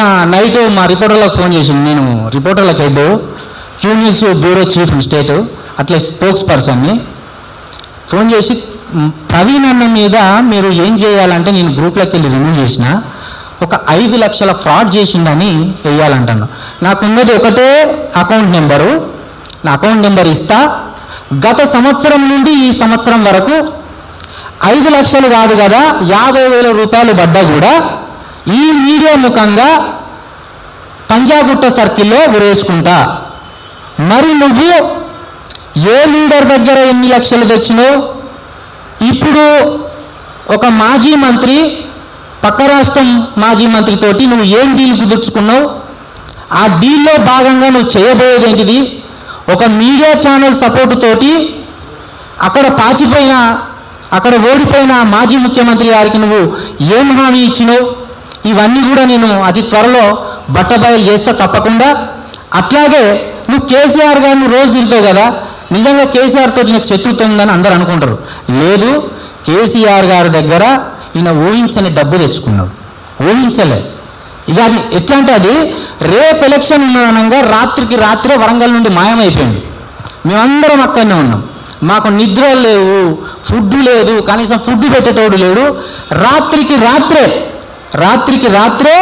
night మా రిపోర్టర్లకు phone చేసింది నేను రిపోర్టర్లకు head Q news bureau chief state అట్లా స్పోక్స్ పర్సన్ని ఫోన్ చేసి "మ్, ప్రవీణ్ అన్న మీద మీరు ఏం చేయాలంటే నేను గ్రూప్లోకి వెళ్ళి రిమూవ్ చేసిన ఒక ఐదు లక్షల ఫ్రాడ్ చేసిండని వేయాలంటాను నాకున్నది ఒకటే అకౌంట్ నెంబరు నా అకౌంట్ నెంబర్ ఇస్తా గత సంవత్సరం నుండి ఈ సంవత్సరం వరకు ఐదు లక్షలు కాదు కదా యాభై వేల రూపాయలు పడ్డా కూడా ఈ మీడియా ముఖంగా పంజాగుట్ట సర్కిల్లో ఉరేసుకుంటా మరి నువ్వు ఏ లీడర్ దగ్గర ఎన్ని లక్షలు తెచ్చినావు ఇప్పుడు ఒక మాజీ మంత్రి పక్క రాష్ట్రం మాజీ మంత్రితోటి నువ్వు ఏం డీల్ కుదుర్చుకున్నావు ఆ డీల్లో భాగంగా నువ్వు చేయబోయేది ఏంటిది ఒక మీడియా ఛానల్ సపోర్టు తోటి అక్కడ పాచిపోయిన అక్కడ ఓడిపోయిన మాజీ ముఖ్యమంత్రి గారికి నువ్వు ఏం హామీ ఇచ్చినావు ఇవన్నీ కూడా నేను అతి త్వరలో బట్టబయలు చేస్తా తప్పకుండా అట్లాగే నువ్వు కేసీఆర్ గారిని రోజు తిరుగుతావు కదా నిజంగా కేసీఆర్ తోటి నాకు శత్రుత్వం ఉందని అందరూ అనుకుంటారు లేదు కేసీఆర్ గారి దగ్గర ఈయన ఊహించని డబ్బు తెచ్చుకున్నాడు ఊహించలే ఇక అది ఎట్లా అంటే అది రేపు ఎలక్షన్ ఉన్నదనంగా రాత్రికి రాత్రే వరంగల్ నుండి మాయమైపోయింది మేమందరం అక్కడనే ఉన్నాం మాకు నిద్ర లేవు ఫుడ్ లేదు కనీసం ఫుడ్ పెట్టేటోడు లేడు రాత్రికి రాత్రే రాత్రికి రాత్రే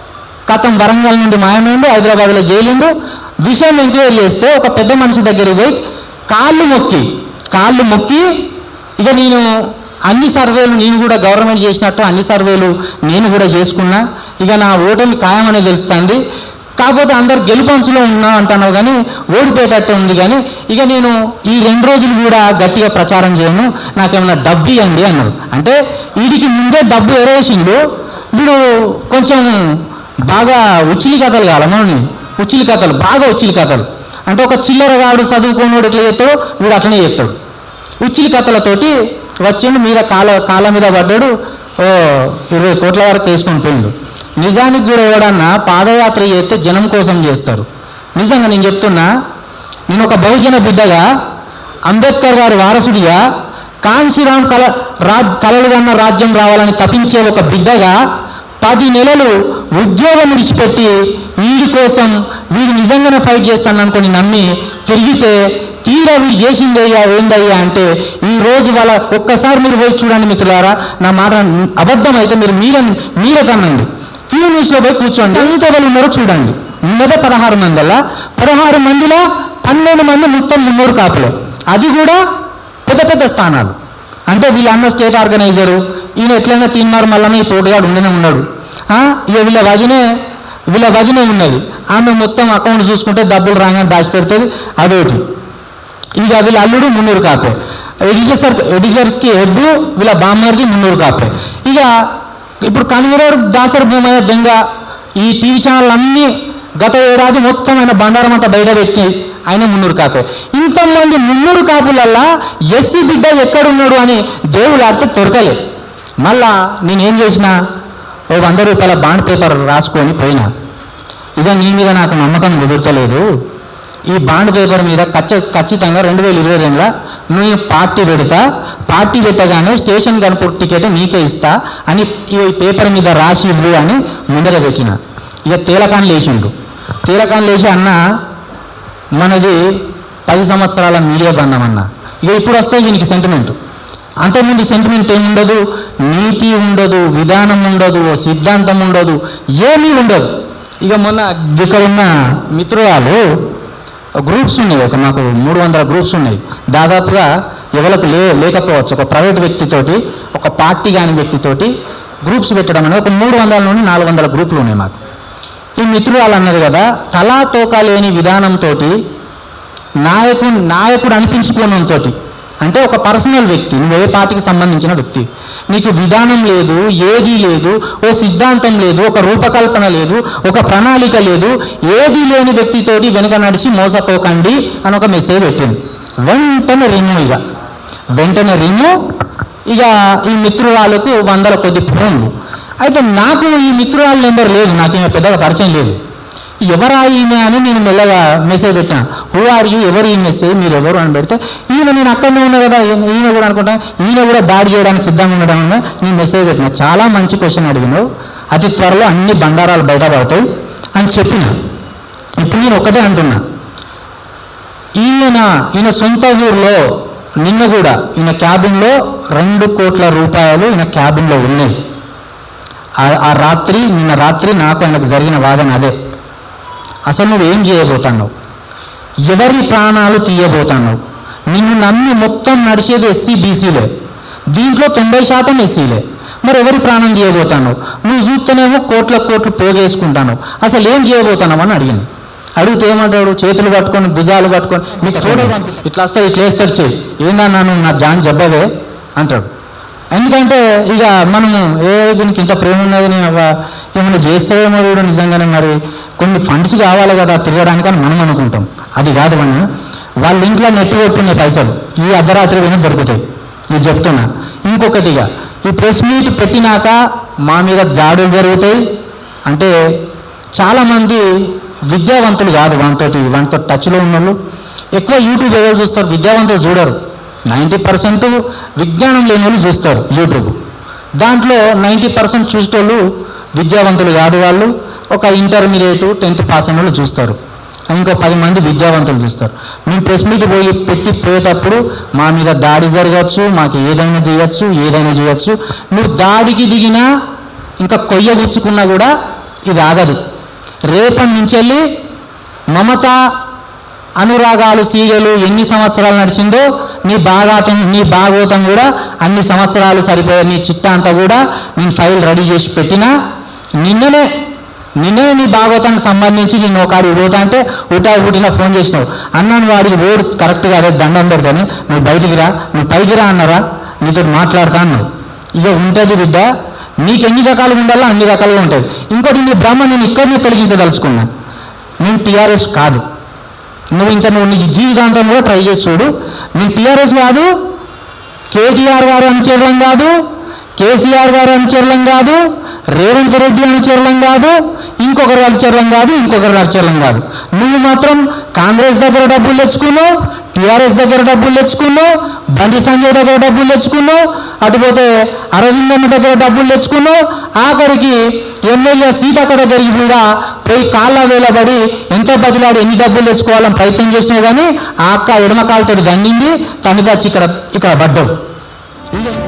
కథం వరంగల్ నుండి మాయమైండు హైదరాబాద్లో జైలిండు విషయం ఎంక్వైరీ చేస్తే ఒక పెద్ద మనిషి దగ్గరికి పోయి కాళ్ళు మొక్కి కాళ్ళు మొక్కి ఇక నేను అన్ని సర్వేలు నేను కూడా గవర్నమెంట్ చేసినట్టు అన్ని సర్వేలు నేను కూడా చేసుకున్నా ఇక నా ఓటమి ఖాయమనే తెలుస్తుంది కాకపోతే అందరు గెలుపంచులో ఉన్నా అంటున్నావు కానీ ఓడిపోయేటట్టే ఉంది కానీ ఇక నేను ఈ రెండు రోజులు కూడా గట్టిగా ప్రచారం చేయను నాకేమైనా డబ్బు ఇవ్వండి అన్నాడు అంటే వీడికి ముందే డబ్బు ఎరేసిండు వీడు కొంచెం బాగా ఉచ్చిలి కథలు కాలమని ఉచ్చిలి కథలు బాగా ఉచ్చిలి కథలు అంటే ఒక చిల్లరగాడు చదువుకోనోడు ఎట్లా చేస్తాడో వీడు అట్లనే చేస్తాడు ఉచ్చిలి కథలతోటి వచ్చిండు మీద కాల కాళ్ళ మీద పడ్డాడు ఓ ఇరవై కోట్ల వరకు వేసుకొని పోయిండు నిజానికి కూడా ఎవడన్నా పాదయాత్ర చేస్తే జనం కోసం చేస్తారు నిజంగా నేను చెప్తున్నా నేను ఒక బహుజన బిడ్డగా అంబేద్కర్ గారి వారసుడిగా కాంశీరామ్ కల రాజ్ కలలు కన్న రాజ్యం రావాలని తప్పించే ఒక బిడ్డగా పది నెలలు ఉద్యోగం విడిచిపెట్టి వీడి కోసం వీడు నిజంగానే ఫైట్ చేస్తాను అనుకుని నమ్మి తిరిగితే తీరా వీడు చేసిందయ్యా ఏందయ్యా అంటే ఈ రోజు వాళ్ళ ఒక్కసారి మీరు పోయి చూడండి మిత్రులారా నా మాట అబద్ధం అయితే మీరు మీర మీరే తనండి క్యూ న్యూస్లో పోయి కూర్చోండి ఎంతవరకు ఉన్నారో చూడండి ఉన్నదే పదహారు మందిలా పదహారు మందిలో పన్నెండు మంది మొత్తం మున్నూరు కాపులు అది కూడా పెద్ద పెద్ద స్థానాలు అంటే వీళ్ళన్న స్టేట్ ఆర్గనైజరు ఈయన ఎట్లయినా తీన్మారు మల్లన్న ఈ పోటుగాడు ఉండనే ఉన్నాడు ఆ, ఇక వీళ్ళ వదినే వీళ్ళ వదినే ఉన్నది ఆమె మొత్తం అకౌంట్ చూసుకుంటే డబ్బులు రాగానే దాచిపెడుతుంది అదొకటి ఇక వీళ్ళ అల్లుడు మున్నూరు కాపే ఎడిటర్స్ ఎడిటర్స్కి హెడ్ వీళ్ళ బామ్మర్ది మున్నూరు కాపే ఇక ఇప్పుడు కన్వీనర్ దాసర్ భూమయ్య దొంగ ఈ టీవీ ఛానల్ అన్నీ గత ఏడాది మొత్తం ఆయన బండారం అంతా బయట పెట్టి ఆయన మున్నూరు కాపే ఇంతమంది మున్నూరు కాపులల్లా ఎస్సీ బిడ్డ ఎక్కడున్నాడు అని దేవుడు ఆడితే దొరకలే మళ్ళా నేనేం చేసిన ఓ వంద రూపాయల బాండ్ పేపర్ రాసుకొని పోయినా ఇక నీ మీద నాకు నమ్మకం కుదురతలేదు ఈ బాండ్ పేపర్ మీద ఖచ్చ ఖచ్చితంగా రెండు వేల ఇరవై రెండులో నేను పార్టీ పెడతా పార్టీ పెట్టగానే స్టేషన్ కనుపూర్ టికెట్ నీకే ఇస్తా అని ఈ పేపర్ మీద రాసి ఇవ్వు అని ముందర పెట్టిన ఇక తేలకాన్ లేచిండు తేలకాన్ లేచి అన్న మనది పది సంవత్సరాల మీడియా బంధం అన్న ఇక ఇప్పుడు వస్తే దీనికి సెంటిమెంట్ అంతకుముందు సెంటిమెంట్ ఏమి ఉండదు నీతి ఉండదు విధానం ఉండదు ఓ సిద్ధాంతం ఉండదు ఏమీ ఉండదు ఇక మొన్న ఇక్కడ ఉన్న మిత్రురాలు గ్రూప్స్ ఉన్నాయి ఒక నాకు మూడు వందల గ్రూప్స్ ఉన్నాయి దాదాపుగా ఎవరికి లే లేకపోవచ్చు ఒక ప్రైవేట్ వ్యక్తితోటి ఒక పార్టీ కాని వ్యక్తితోటి గ్రూప్స్ పెట్టడం అనేది ఒక మూడు వందల నుండి నాలుగు వందల గ్రూపులు ఉన్నాయి మాకు ఈ మిత్రురాలు అన్నది కదా తలా తోక లేని విధానంతో నాయకుడు నాయకుడు అనిపించుకోవడంతో అంటే ఒక పర్సనల్ వ్యక్తి నువ్వు ఏ పార్టీకి సంబంధించిన వ్యక్తి నీకు విధానం లేదు ఏదీ లేదు ఓ సిద్ధాంతం లేదు ఒక రూపకల్పన లేదు ఒక ప్రణాళిక లేదు ఏది లేని వ్యక్తితోటి వెనుక నడిచి మోసపోకండి అని ఒక మెసేజ్ పెట్టింది వెంటనే రిమూవ్ ఇక వెంటనే రిమూవ్ ఇక ఈ మిత్రురాలకు వందల కొద్ది ఫోన్లు అయితే నాకు ఈ మిత్రురాల నెంబర్ లేదు నాకు ఈమె పెద్దగా పరిచయం లేదు ఎవరా ఈమె అని నేను మెల్లగా మెసేజ్ పెట్టిన హూ ఆర్ యూ ఎవరు ఈ మెసేజ్ మీరు ఎవరు అని పెడితే ఈమె నేను అక్కడనే ఉన్నా కదా ఈయన ఈయన కూడా అనుకుంటా ఈయన కూడా దాడి చేయడానికి సిద్ధంగా ఉండడం వల్ల నేను మెసేజ్ పెట్టిన చాలా మంచి క్వశ్చన్ అడిగినావు అతి త్వరలో అన్ని బండారాలు బయటపడతాయి అని చెప్పిన ఇప్పుడు నేను ఒకటే అంటున్నా ఈయన ఈయన సొంత ఊర్లో నిన్న కూడా ఈయన క్యాబిన్లో రెండు కోట్ల రూపాయలు ఈయన క్యాబిన్లో ఉన్నాయి ఆ- ఆ రాత్రి నిన్న రాత్రి నాకు ఆయనకు జరిగిన వాదన అదే అసలు నువ్వు ఏం చేయబోతున్నావు ఎవరి ప్రాణాలు తీయబోతున్నావు నిన్ను నమ్మి మొత్తం నడిచేది ఎస్సీ బీసీలే దీంట్లో తొంభై శాతం ఎస్సీలే మరి ఎవరి ప్రాణం తీయబోతున్నావు నువ్వు చూస్తేనేమో కోట్ల కోట్లు పోగేసుకుంటాను అసలు ఏం చేయబోతున్నావు అని అడిగింది అడిగితే ఏమంటాడు చేతులు పట్టుకొని భుజాలు పట్టుకొని నీకు ఫోటో పంపి ఇట్లా వస్తాడు ఇట్లా వేస్తాడు చేయి ఏందన్నా నువ్వు నా జాన్ జబ్బదే అంటాడు ఎందుకంటే ఇక మనం ఏ దీనికి ఇంత ప్రేమ ఉన్నది నీ అవ్వ ఏమైనా చేస్తావేమో కూడా నిజంగానే మరి కొన్ని ఫండ్స్ కావాలి కదా తిరగడానికి అని మనం అనుకుంటాం అది కాదు మనం వాళ్ళ ఇంట్లో నెట్టు కొట్టుకునే పైసలు ఈ అర్ధరాత్రి పోయినా దొరుకుతాయి ఇది చెప్తున్నా ఇంకొకటిగా ఈ ప్రెస్ మీట్ పెట్టినాక మా మీద జాడులు జరుగుతాయి అంటే చాలామంది విద్యావంతులు కాదు వానితోటి వానితో టచ్లో ఉన్న వాళ్ళు ఎక్కువ యూట్యూబ్ ఎవరు చూస్తారు విద్యావంతులు చూడరు నైంటీ పర్సెంట్ విజ్ఞానం లేని వాళ్ళు చూస్తారు యూట్యూబ్ దాంట్లో నైంటీ పర్సెంట్ చూసేటోళ్ళు విద్యావంతులు కాదు వాళ్ళు ఒక ఇంటర్మీడియట్ టెన్త్ పాస్ అయిన వాళ్ళు చూస్తారు ఇంకో పది మంది విద్యావంతులు చూస్తారు మేము ప్రెస్ మీట్ పోయి పెట్టి పోయేటప్పుడు మా మీద దాడి జరగచ్చు మాకు ఏదైనా చేయొచ్చు ఏదైనా చేయొచ్చు నువ్వు దాడికి దిగినా ఇంకా కొయ్య గుచ్చుకున్నా కూడా ఇది ఆగదు రేపటి నుంచి వెళ్ళి మమత అనురాగాలు సీరియలు ఎన్ని సంవత్సరాలు నడిచిందో నీ బాగాతం నీ భాగవతం కూడా అన్ని సంవత్సరాలు సరిపోయే నీ చిట్టా అంతా కూడా నేను ఫైల్ రెడీ చేసి పెట్టినా నిన్ననే నిన్నే నీ భాగవతానికి సంబంధించి నేను ఒక ఆడికి పోతా అంటే ఉటా ఉటినా ఫోన్ చేసినావు అన్నాను వాడికి ఓడు కరెక్ట్గా అదే దండం పెడతాను నువ్వు బయటికి రా నువ్వు పైకి రా అన్నారా నీతో మాట్లాడతా అన్నావు ఇక ఉంటుంది బిడ్డ నీకు ఎన్ని రకాలుగా ఉండాలో అన్ని రకాలుగా ఉంటుంది ఇంకోటి నీ బ్రహ్మ నేను ఇక్కడనే తొలగించదలుచుకున్నా నేను టీఆర్ఎస్ కాదు నువ్వు ఇంకా నువ్వు నీ జీవితాంతం కూడా ట్రై చేసి చూడు నేను టీఆర్ఎస్ కాదు కేటీఆర్ గారు అనుచరులం కాదు కేసీఆర్ గారు అనుచరులం కాదు రేవంత్ రెడ్డి అనుచరులం కాదు ఇంకొకరు అనుచరులం కాదు ఇంకొకరు అనుచరులం కాదు నువ్వు మాత్రం కాంగ్రెస్ దగ్గర డబ్బులు తెచ్చుకున్నావు టీఆర్ఎస్ దగ్గర డబ్బులు తెచ్చుకున్నావు బండి సంజయ్ దగ్గర డబ్బులు తెచ్చుకున్నావు అటుపోతే అరవిందన్న దగ్గర డబ్బులు తెచ్చుకున్నావు ఆఖరికి ఎమ్మెల్యే సీతక్క దగ్గరికి కూడా పోయి కాళ్ళ వేలబడి ఎంతో బదిలాడి ఎన్ని డబ్బులు తెచ్చుకోవాలని ప్రయత్నం చేసినావు కానీ ఆ అక్క ఎడమ కాలుతో దండింది తను తెచ్చి ఇక్కడ ఇక్కడ పడ్డావు ఇది